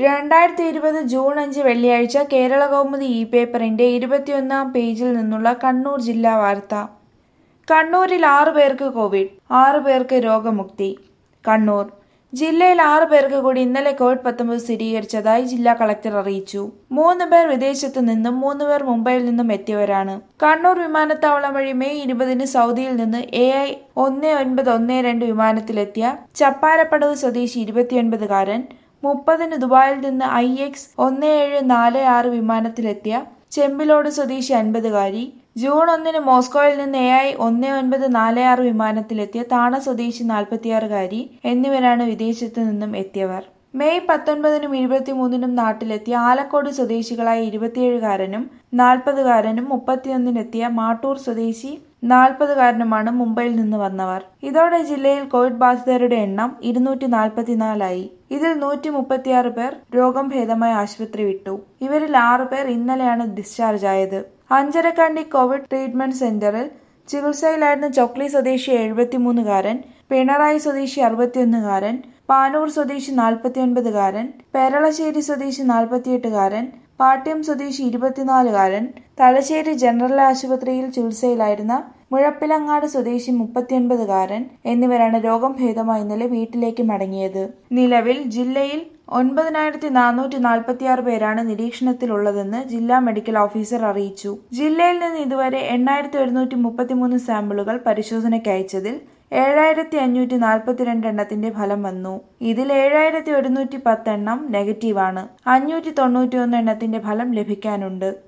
രണ്ടായിരത്തി ഇരുപത് ജൂൺ അഞ്ച് വെള്ളിയാഴ്ച കേരള കൗമുദി ഇ പേപ്പറിന്റെ ഇരുപത്തിയൊന്നാം പേജിൽ നിന്നുള്ള കണ്ണൂർ ജില്ലാ വാർത്ത കണ്ണൂരിൽ ആറു പേർക്ക് കോവിഡ് ആറു പേർക്ക് രോഗമുക്തി കണ്ണൂർ ജില്ലയിൽ ആറു പേർക്ക് കൂടി ഇന്നലെ കോവിഡ് പത്തൊമ്പത് സ്ഥിരീകരിച്ചതായി ജില്ലാ കളക്ടർ അറിയിച്ചു മൂന്ന് പേർ വിദേശത്തു നിന്നും മൂന്ന് പേർ മുംബൈയിൽ നിന്നും എത്തിയവരാണ് കണ്ണൂർ വിമാനത്താവളം വഴി മെയ് ഇരുപതിന് സൗദിയിൽ നിന്ന് എ ഐ ഒന്ന് ഒൻപത് ഒന്ന് രണ്ട് വിമാനത്തിലെത്തിയ ചപ്പാരപ്പടവ് സ്വദേശി ഇരുപത്തിയൊൻപതുകാരൻ മുപ്പതിന് ദുബായിൽ നിന്ന് ഐ എക്സ് ഒന്ന് ഏഴ് നാല് ആറ് വിമാനത്തിലെത്തിയ ചെമ്പിലോട് സ്വദേശി അൻപതുകാരി ജൂൺ ഒന്നിന് മോസ്കോയിൽ നിന്ന് എ ഐ ഒന്ന് ഒൻപത് നാല് ആറ് വിമാനത്തിലെത്തിയ താണ സ്വദേശി നാൽപ്പത്തിയാറുകാരി എന്നിവരാണ് വിദേശത്തു നിന്നും എത്തിയവർ മെയ് പത്തൊൻപതിനും ഇരുപത്തിമൂന്നിനും നാട്ടിലെത്തിയ ആലക്കോട് സ്വദേശികളായ ഇരുപത്തിയേഴുകാരനും നാൽപ്പതുകാരനും മുപ്പത്തിയൊന്നിനെത്തിയ മാട്ടൂർ സ്വദേശി നാൽപ്പതുകാരനുമാണ് മുംബൈയിൽ നിന്ന് വന്നവർ ഇതോടെ ജില്ലയിൽ കോവിഡ് ബാധിതരുടെ എണ്ണം ഇരുന്നൂറ്റി നാൽപ്പത്തിനാലായി ഇതിൽ നൂറ്റി മുപ്പത്തിയാറ് പേർ രോഗം ഭേദമായി ആശുപത്രി വിട്ടു ഇവരിൽ ആറു പേർ ഇന്നലെയാണ് ഡിസ്ചാർജ് ആയത് അഞ്ചരക്കണ്ടി കോവിഡ് ട്രീറ്റ്മെന്റ് സെന്ററിൽ ചികിത്സയിലായിരുന്ന ചൊക്ലി സ്വദേശി എഴുപത്തിമൂന്നുകാരൻ പിണറായി സ്വദേശി അറുപത്തിയൊന്നുകാരൻ പാനൂർ സ്വദേശി നാൽപ്പത്തിയൊൻപതുകാരൻ പേരളശ്ശേരി സ്വദേശി നാൽപ്പത്തിയെട്ടുകാരൻ പാട്യം സ്വദേശി ഇരുപത്തിനാലുകാരൻ തലശ്ശേരി ജനറൽ ആശുപത്രിയിൽ ചികിത്സയിലായിരുന്ന മുഴപ്പിലങ്ങാട് സ്വദേശി മുപ്പത്തിയൊൻപതുകാരൻ എന്നിവരാണ് രോഗം ഭേദമായി ഇന്നലെ വീട്ടിലേക്ക് മടങ്ങിയത് നിലവിൽ ജില്ലയിൽ ഒൻപതിനായിരത്തി നാനൂറ്റി നാൽപ്പത്തിയാറ് പേരാണ് നിരീക്ഷണത്തിലുള്ളതെന്ന് ജില്ലാ മെഡിക്കൽ ഓഫീസർ അറിയിച്ചു ജില്ലയിൽ നിന്ന് ഇതുവരെ എണ്ണായിരത്തി ഒരുന്നൂറ്റി മുപ്പത്തിമൂന്ന് സാമ്പിളുകൾ പരിശോധനയ്ക്ക് അയച്ചതിൽ ഏഴായിരത്തി അഞ്ഞൂറ്റി നാൽപ്പത്തിരണ്ട് എണ്ണത്തിന്റെ ഫലം വന്നു ഇതിൽ ഏഴായിരത്തി ഒരുന്നൂറ്റി പത്ത് എണ്ണം നെഗറ്റീവാണ് അഞ്ഞൂറ്റി തൊണ്ണൂറ്റി ഒന്ന് എണ്ണത്തിന്റെ ഫലം ലഭിക്കാനുണ്ട്